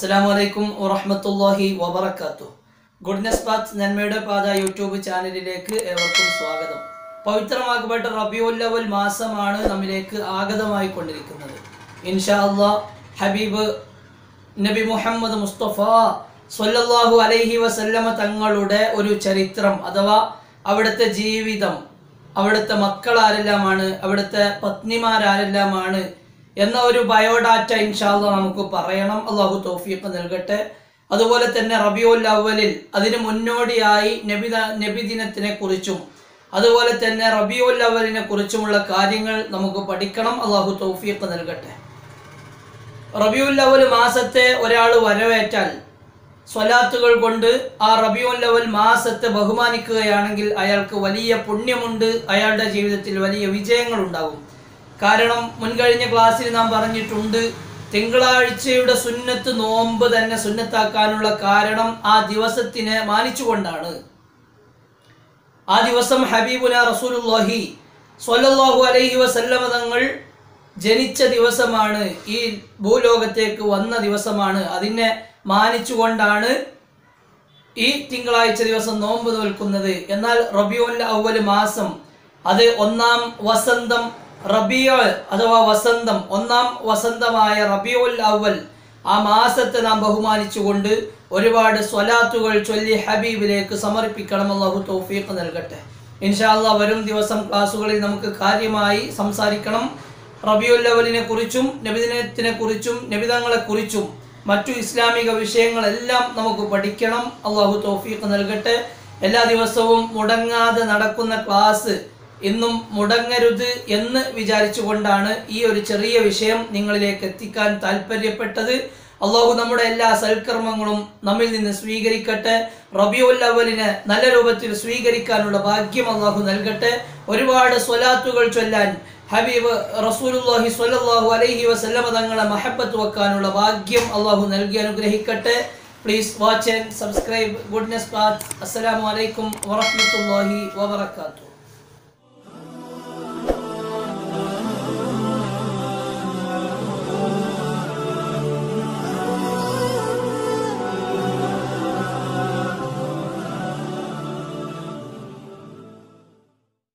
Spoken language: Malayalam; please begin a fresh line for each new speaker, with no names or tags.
അസ്സാം വലൈക്കും വറഹമത്തല്ലാഹി വബർക്കാത്തു ഗുഡ്നസ് പാത്ത് നന്മയുടെ പാത യൂട്യൂബ് ചാനലിലേക്ക് ഏവർക്കും സ്വാഗതം പവിത്രമാക്കപ്പെട്ട റബിയുല്ലവൽ മാസമാണ് നമ്മിലേക്ക് ആഗതമായി കൊണ്ടിരിക്കുന്നത് ഇൻഷാ അള്ളാ ഹബീബ് നബി മുഹമ്മദ് മുസ്തഫ സ്വല്ലല്ലാഹു അലൈഹി വസല്ലമ തങ്ങളുടെ ഒരു ചരിത്രം അഥവാ അവിടുത്തെ ജീവിതം അവിടുത്തെ മക്കൾ ആരെല്ലാമാണ് അവിടുത്തെ പത്നിമാരാരെല്ലാമാണ് എന്ന ഒരു ബയോഡാറ്റ ഇൻഷാല്ല നമുക്ക് പറയണം അള്ളാഹു തൗഫീഖ് നൽകട്ടെ അതുപോലെ തന്നെ റബിയുൽ അവലിൽ അതിന് മുന്നോടിയായി നബിദ നബിദിനത്തിനെ കുറിച്ചും അതുപോലെ തന്നെ റബിയുൽ അവലിനെ കുറിച്ചുമുള്ള കാര്യങ്ങൾ നമുക്ക് പഠിക്കണം അള്ളാഹു തൗഫീഖ് നൽകട്ടെ റബിയുൽ അവൽ മാസത്തെ ഒരാൾ വരവേറ്റാൽ സ്വലാത്തുകൾ കൊണ്ട് ആ റബിയുൽ അവൽ മാസത്തെ ബഹുമാനിക്കുകയാണെങ്കിൽ അയാൾക്ക് വലിയ പുണ്യമുണ്ട് അയാളുടെ ജീവിതത്തിൽ വലിയ വിജയങ്ങൾ ഉണ്ടാകും കാരണം മുൻകഴിഞ്ഞ ക്ലാസ്സിൽ നാം പറഞ്ഞിട്ടുണ്ട് തിങ്കളാഴ്ചയുടെ സുന്നത്ത് നോമ്പ് തന്നെ സുന്നത്താക്കാനുള്ള കാരണം ആ ദിവസത്തിനെ മാനിച്ചുകൊണ്ടാണ് ആ ദിവസം ഹബീബുന റസൂലുല്ലാഹി സ്വല്ലല്ലാഹു അലൈഹി വസല്ലമ തങ്ങൾ ജനിച്ച ദിവസമാണ് ഈ ഭൂലോകത്തേക്ക് വന്ന ദിവസമാണ് അതിനെ മാനിച്ചുകൊണ്ടാണ് ഈ തിങ്കളാഴ്ച ദിവസം നോമ്പ് നോൽക്കുന്നത് എന്നാൽ റബിയുൽ അവൽ മാസം അത് ഒന്നാം വസന്തം റബിയോ അഥവാ വസന്തം ഒന്നാം വസന്തമായ റബിയുൽ അവൽ ആ മാസത്തെ നാം ബഹുമാനിച്ചുകൊണ്ട് ഒരുപാട് സ്വലാത്തുകൾ ചൊല്ലി ഹബീബിലേക്ക് സമർപ്പിക്കണം അള്ളാഹു തൗഫീഖ് നൽകട്ടെ ഇൻഷാല്ല വരും ദിവസം ക്ലാസ്സുകളിൽ നമുക്ക് കാര്യമായി സംസാരിക്കണം റബിയുൽ അവലിനെ കുറിച്ചും നബിദിനത്തിനെ കുറിച്ചും നബിതങ്ങളെ കുറിച്ചും മറ്റു ഇസ്ലാമിക വിഷയങ്ങളെല്ലാം നമുക്ക് പഠിക്കണം അള്ളാഹു തൗഫീഖ് നൽകട്ടെ എല്ലാ ദിവസവും മുടങ്ങാതെ നടക്കുന്ന ക്ലാസ് ഇന്നും മുടങ്ങരുത് എന്ന് വിചാരിച്ചുകൊണ്ടാണ് ഈ ഒരു ചെറിയ വിഷയം നിങ്ങളിലേക്ക് എത്തിക്കാൻ താല്പര്യപ്പെട്ടത് അള്ളാഹു നമ്മുടെ എല്ലാ സൽക്കർമ്മങ്ങളും നമ്മിൽ നിന്ന് സ്വീകരിക്കട്ടെ റബിയുൽ അവലിനെ നല്ല രൂപത്തിൽ സ്വീകരിക്കാനുള്ള ഭാഗ്യം അള്ളാഹു നൽകട്ടെ ഒരുപാട് സ്വലാത്തുകൾ ചൊല്ലാൻ ഹബീബ് റസൂലുല്ലാഹി സ്വല്ലല്ലാഹു അലൈഹി വസല്ലമ തങ്ങളെ മഹബത്ത് വെക്കാനുള്ള ഭാഗ്യം അള്ളാഹു നൽകി അനുഗ്രഹിക്കട്ടെ please watch and subscribe goodness path അസ്സലാമു അലൈക്കും വറഹ്മത്തുള്ളാഹി വബറകാതുഹു